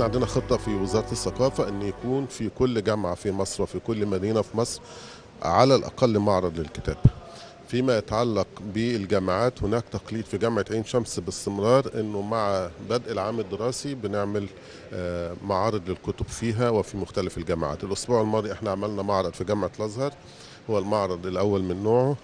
عندنا خطه في وزاره الثقافه ان يكون في كل جامعه في مصر وفي كل مدينه في مصر على الاقل معرض للكتاب فيما يتعلق بالجامعات هناك تقليد في جامعه عين شمس باستمرار انه مع بدء العام الدراسي بنعمل آه، معارض للكتب فيها وفي مختلف الجامعات الاسبوع الماضي احنا عملنا معرض في جامعه الازهر هو المعرض الاول من نوعه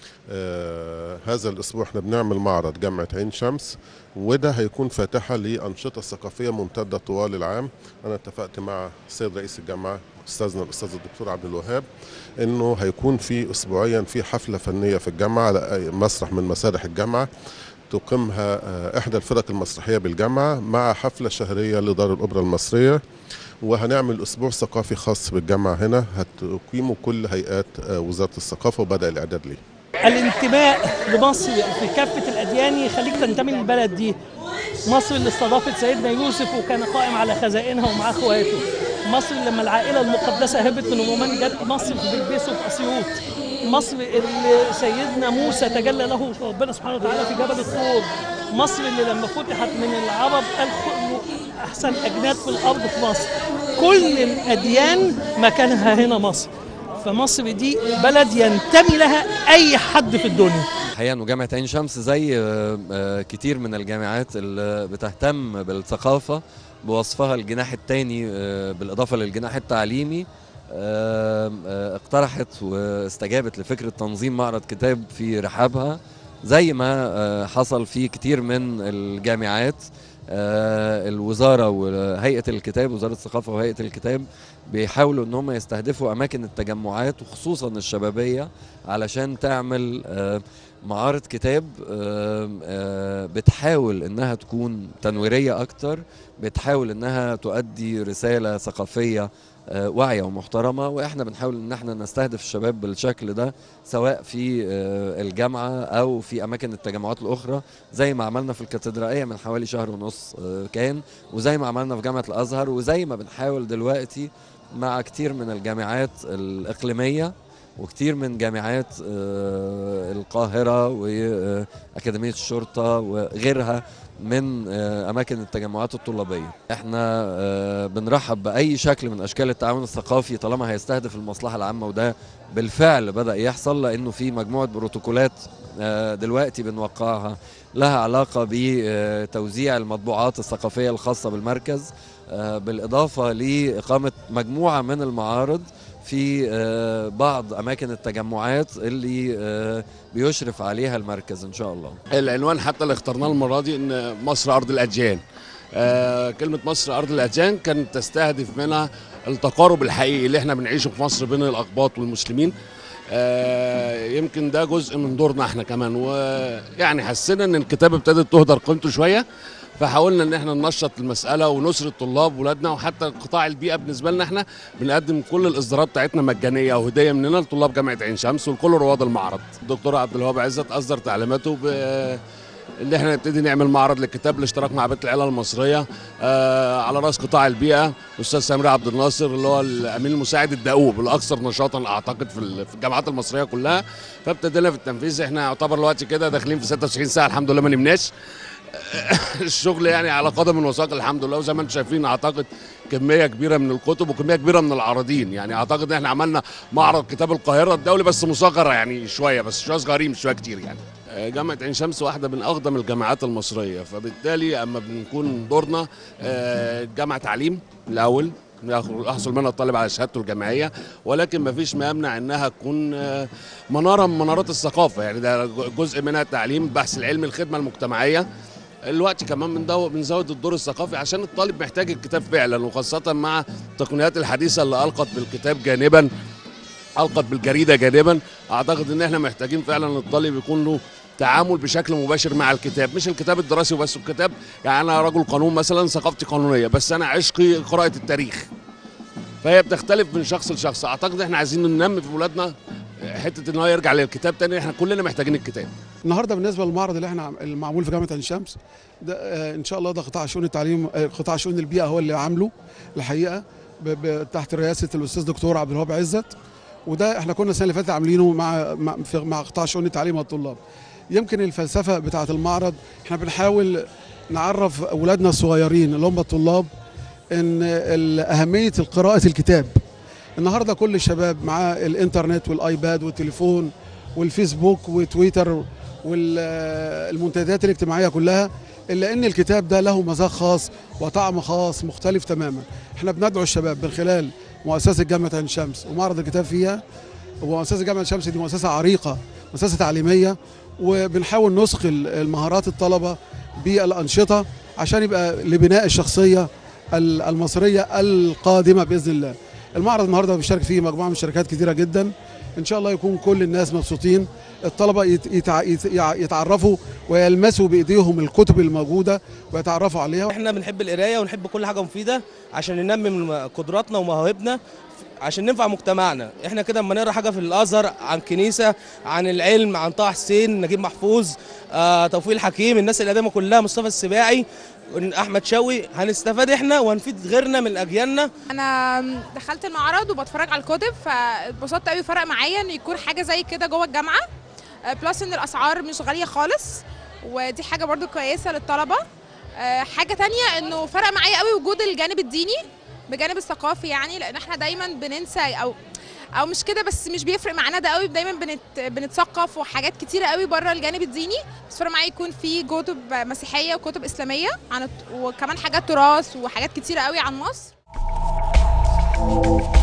آه هذا الاسبوع احنا بنعمل معرض جامعه عين شمس وده هيكون فاتحه لانشطه ثقافيه ممتده طوال العام انا اتفقت مع السيد رئيس الجامعه استاذنا الاستاذ الدكتور عبد الوهاب انه هيكون في اسبوعيا في حفله فنيه في الجامعه على أي مسرح من مسارح الجامعه تقيمها آه، احدى الفرق المسرحيه بالجامعه مع حفله شهريه لدار الاوبرا المصريه وهنعمل اسبوع ثقافي خاص بالجامعه هنا هتقيمه كل هيئات آه، وزاره الثقافه وبدا الاعداد ليه الانتماء لمصر في كافة الأديان يخليك تنتمي للبلد دي مصر اللي استضافت سيدنا يوسف وكان قائم على خزائنها ومع اخواته مصر لما العائلة المقدسة هربت من الرومان جت مصر في بلبيسه في أسيوط مصر اللي سيدنا موسى تجلى له ربنا سبحانه وتعالى في جبل الطور مصر اللي لما فتحت من العرب قال خ- أحسن أجناد في الأرض في مصر كل الأديان مكانها هنا مصر فمصر دي بلد ينتمي لها اي حد في الدنيا الحقيقه انه جامعه عين شمس زي آه، آه، كتير من الجامعات اللي بتهتم بالثقافه بوصفها الجناح الثاني بالاضافه للجناح التعليمي آه، آه، اقترحت واستجابت لفكره تنظيم معرض كتاب في رحابها زي ما آه، حصل في كتير من الجامعات آه، الوزاره وهيئه الكتاب وزاره الثقافه وهيئه الكتاب بيحاولوا ان هم يستهدفوا اماكن التجمعات وخصوصا الشبابيه علشان تعمل آه، معارض كتاب آه، آه، بتحاول انها تكون تنويريه اكتر بتحاول انها تؤدي رساله ثقافيه آه، واعيه ومحترمه واحنا بنحاول ان احنا نستهدف الشباب بالشكل ده سواء في آه، الجامعه او في اماكن التجمعات الاخرى زي ما عملنا في الكاتدرائيه من حوالي شهر ونص آه، كان وزي ما عملنا في جامعه الازهر وزي ما بنحاول دلوقتي مع كتير من الجامعات الاقليميه وكتير من جامعات آه، القاهره واكاديميه الشرطه وغيرها من آه، اماكن التجمعات الطلابيه احنا آه، بنرحب باي شكل من اشكال التعاون الثقافي طالما هيستهدف المصلحه العامه وده بالفعل بدا يحصل لانه في مجموعه بروتوكولات آه، دلوقتي بنوقعها لها علاقه بتوزيع المطبوعات الثقافيه الخاصه بالمركز آه، بالاضافه لاقامه مجموعه من المعارض في آه، بعض اماكن التجمعات اللي آه، بيشرف عليها المركز ان شاء الله العنوان حتى اللي اخترناه المره دي ان مصر ارض الاديان آه كلمه مصر ارض الاديان كانت تستهدف منها التقارب الحقيقي اللي احنا بنعيشه في مصر بين الاقباط والمسلمين آه يمكن ده جزء من دورنا احنا كمان ويعني حسينا ان الكتاب ابتدت تهدر قيمته شويه فحاولنا ان احنا ننشط المساله ونسر الطلاب ولادنا وحتى قطاع البيئه بالنسبه لنا احنا بنقدم كل الاصدارات بتاعتنا مجانيه او هديه مننا لطلاب جامعه عين شمس ولكل رواد المعرض الدكتور عبد الوهاب عزت اصدر تعليماته ب ان احنا نبتدي نعمل معرض للكتاب بالاشتراك مع بيت العيله المصريه آه على راس قطاع البيئه الاستاذ سامري عبد الناصر اللي هو الامين المساعد الدؤوب الاكثر نشاطا اعتقد في ال- في الجامعات المصريه كلها فابتدينا في التنفيذ احنا يعتبر الوقت كده داخلين في 96 ساعه الحمد لله ما نمناش الشغل يعني على قدم وساق الحمد لله وزي ما انتم شايفين اعتقد كميه كبيره من الكتب وكميه كبيره من العارضين يعني اعتقد ان احنا عملنا معرض كتاب القاهره الدولي بس مصغره يعني شويه بس شويه صغيرين مش شويه كتير يعني آه، جامعة عين شمس واحدة من أقدم الجامعات المصرية فبالتالي أما بنكون دورنا آه، جامعة تعليم الأول يحصل منها الطالب على شهادته الجامعية ولكن ما فيش ما يمنع أنها تكون آه، منارة من منارات الثقافة يعني ده جزء منها التعليم البحث العلمي الخدمة المجتمعية الوقت كمان بندو- بنزود الدور الثقافي عشان الطالب محتاج الكتاب فعلا وخاصة مع التقنيات الحديثة اللي ألقت بالكتاب جانبا ألقت بالجريدة جانبا أعتقد إن إحنا محتاجين فعلا الطالب يكون له تعامل بشكل مباشر مع الكتاب مش الكتاب الدراسي وبس الكتاب يعني أنا رجل قانون مثلا ثقافتي قانونية بس أنا عشقي قراءة التاريخ فهي بتختلف من شخص لشخص أعتقد إحنا عايزين ننمي في ولادنا حتة إن هو يرجع للكتاب تاني إحنا كلنا محتاجين الكتاب النهارده بالنسبه للمعرض اللي احنا عم- المعمول في جامعه عين شمس ده آه، ان شاء الله ده قطاع شؤون التعليم آه، قطاع شؤون البيئه هو اللي عامله الحقيقه ب- ب- تحت رئاسه الاستاذ دكتور عبد الوهاب عزت وده احنا كنا السنه اللي فاتت عاملينه مع مع, في- مع قطاع شؤون التعليم والطلاب يمكن الفلسفه بتاعه المعرض احنا بنحاول نعرف اولادنا الصغيرين اللي هم الطلاب ان ال- اهميه قراءه الكتاب النهارده كل الشباب معاه الانترنت والايباد والتليفون والفيسبوك وتويتر والمنتديات الاجتماعيه كلها الا ان الكتاب ده له مذاق خاص وطعم خاص مختلف تماما احنا بندعو الشباب من خلال مؤسسه جامعه عين شمس ومعرض الكتاب فيها ومؤسسه جامعه عين شمس دي مؤسسه عريقه مؤسسه تعليميه وبنحاول نثقل المهارات الطلبه بالانشطه عشان يبقى لبناء الشخصيه ال- المصريه القادمه باذن الله. المعرض النهارده بيشارك فيه مجموعه من الشركات كتيره جدا ان شاء الله يكون كل الناس مبسوطين الطلبه يت- يتع- يت- يع- يتعرفوا ويلمسوا بايديهم الكتب الموجوده ويتعرفوا عليها احنا بنحب القرايه ونحب كل حاجه مفيده عشان ننمي من قدراتنا ومواهبنا عشان ننفع مجتمعنا احنا كده اما نقرا حاجه في الازهر عن كنيسه عن العلم عن طه حسين نجيب محفوظ آه، توفيق الحكيم الناس القديمه كلها مصطفى السباعي احمد شوقي هنستفاد احنا وهنفيد غيرنا من اجيالنا انا دخلت المعرض وبتفرج على الكتب فاتبسطت قوي فرق معايا ان يكون حاجه زي كده جوه الجامعه آه، بلس ان الاسعار مش غاليه خالص ودي حاجه برضو كويسه للطلبه آه، حاجه تانية انه فرق معايا قوي وجود الجانب الديني بجانب الثقافي يعني لان احنا دايما بننسى او او مش كده بس مش بيفرق معانا ده قوي دايما بنت بنتثقف وحاجات كتيره قوي بره الجانب الديني بس فرق معايا يكون في كتب مسيحيه وكتب اسلاميه عن الت- وكمان حاجات تراث وحاجات كتيره قوي عن مصر